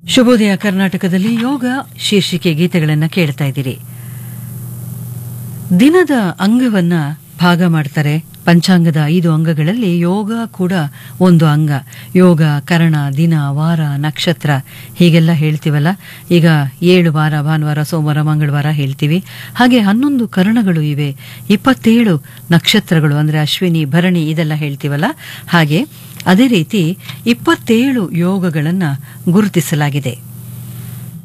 ಶುಭೋದಯ ಕರ್ನಾಟಕದಲ್ಲಿ ಯೋಗ ಶೀರ್ಷಿಕೆ ಗೀತೆಗಳನ್ನು ಕೇಳ್ತಾ ಇದ್ದೀರಿ ದಿನದ ಅಂಗವನ್ನ ಭಾಗ ಮಾಡ್ತಾರೆ ಪಂಚಾಂಗದ ಐದು ಅಂಗಗಳಲ್ಲಿ ಯೋಗ ಕೂಡ ಒಂದು ಅಂಗ ಯೋಗ ಕರಣ ದಿನ ವಾರ ನಕ್ಷತ್ರ ಹೀಗೆಲ್ಲ ಹೇಳ್ತೀವಲ್ಲ ಈಗ ಏಳು ವಾರ ಭಾನುವಾರ ಸೋಮವಾರ ಮಂಗಳವಾರ ಹೇಳ್ತೀವಿ ಹಾಗೆ ಹನ್ನೊಂದು ಕರಣಗಳು ಇವೆ ಇಪ್ಪತ್ತೇಳು ನಕ್ಷತ್ರಗಳು ಅಂದ್ರೆ ಅಶ್ವಿನಿ ಭರಣಿ ಇದೆಲ್ಲ ಹೇಳ್ತೀವಲ್ಲ ಹಾಗೆ ಅದೇ ರೀತಿ ಇಪ್ಪತ್ತೇಳು ಯೋಗಗಳನ್ನು ಗುರುತಿಸಲಾಗಿದೆ